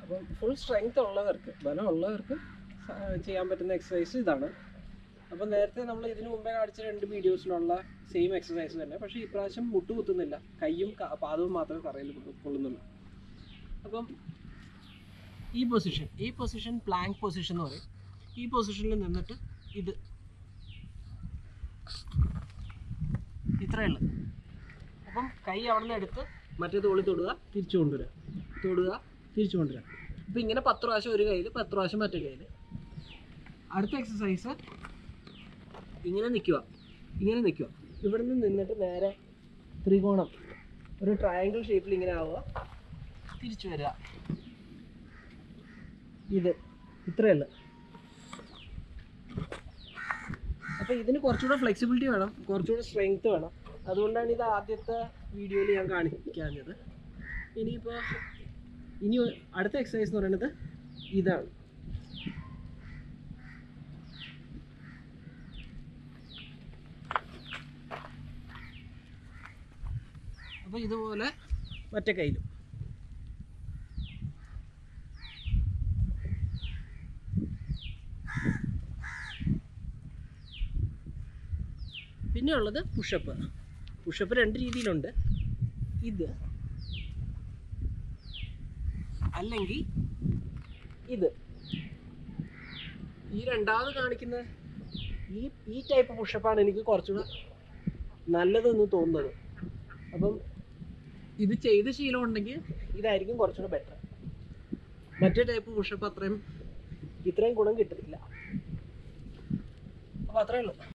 അപ്പം full strength ഉള്ളവർക്ക് ബലം ഉള്ളവർക്ക് സ- ചെയ്യാൻ പറ്റുന്ന എക്സസൈസ് ഇതാണ് അപ്പം നേരത്തെ നമ്മൾ ഇതിനു മുമ്പേ കാണിച്ച രണ്ട് വീഡിയോസിലുള്ള സെയിം എക്സസൈസ് തന്നെ പക്ഷേ ഇപ്രാവശ്യം മുട്ട് കുത്തുന്നില്ല കൈയും ക- പാദവും മാത്രമേ തറയിൽ കൊള്ളു- കൊള്ളുന്നുള്ളൂ അപ്പം ഈ പൊസിഷൻ ഈ പൊസിഷൻ പ്ലാങ്ക് പൊസിഷൻ എന്ന് പറയും ഈ പൊസിഷനിൽ നിന്നിട്ട് ഇത് ഇത്രയേ ഉള്ളൂ അപ്പം കൈ അവിടെ നിന്ന് എടുത്ത് മറ്റേ തോളി തൊടുക തിരിച്ചു കൊണ്ടുവരിക തൊടുക തിരിച്ചു കൊണ്ടുവരിക അപ്പം ഇങ്ങനെ പത്ത് പ്രാവശ്യം ഒരു കയ്യിൽ പത്ത് പ്രാവശ്യം മറ്റേ കയ്യിൽ അടുത്ത എക്സസൈസ് ഇങ്ങനെ നിൽക്കുക ഇങ്ങനെ നിൽക്കുക ഇവിടെ നിന്ന് നിന്നിട്ട് നേരെ ത്രികോണം ഒരു ട്രയാങ്കിൾ ഷേപ്പിൽ ഇങ്ങനെ ആവുക തിരിച്ചു വരിക ഇത് ഇത്രയേ ഉള്ളൂ അപ്പോൾ ഇതിന് കുറച്ചുകൂടെ ഫ്ലെക്സിബിലിറ്റി വേണം കുറച്ചുകൂടെ സ്ട്രെങ്ത് വേണം അതുകൊണ്ടാണ് ഇത് ആദ്യത്തെ വീഡിയോയിൽ ഞാൻ കാണിക്കാഞ്ഞത് ഇനിയിപ്പോൾ ഇനി അടുത്ത എക്സസൈസ് എന്ന് പറയുന്നത് ഇതാണ് അപ്പോൾ ഇതുപോലെ മറ്റേ കയ്യിലും പിന്നെ ഉള്ളത് പുഷപ്പ് പുഷപ്പ് രണ്ട് രീതിയിലുണ്ട് ഇത് അല്ലെങ്കിൽ ഇത് ഈ രണ്ടാമത് കാണിക്കുന്ന ഈ ഈ ടൈപ്പ് പുഷപ്പാണ് എനിക്ക് കുറച്ചുകൂടെ നല്ലതെന്ന് തോന്നുന്നത് അപ്പം ഇത് ചെയ്ത് ശീലം ഉണ്ടെങ്കിൽ ഇതായിരിക്കും കുറച്ചുകൂടെ ബെറ്റർ മറ്റേ ടൈപ്പ് പുഷപ്പ് അത്രയും ഇത്രയും ഗുണം കിട്ടത്തില്ല അപ്പോൾ അത്രയേ ഉള്ളൂ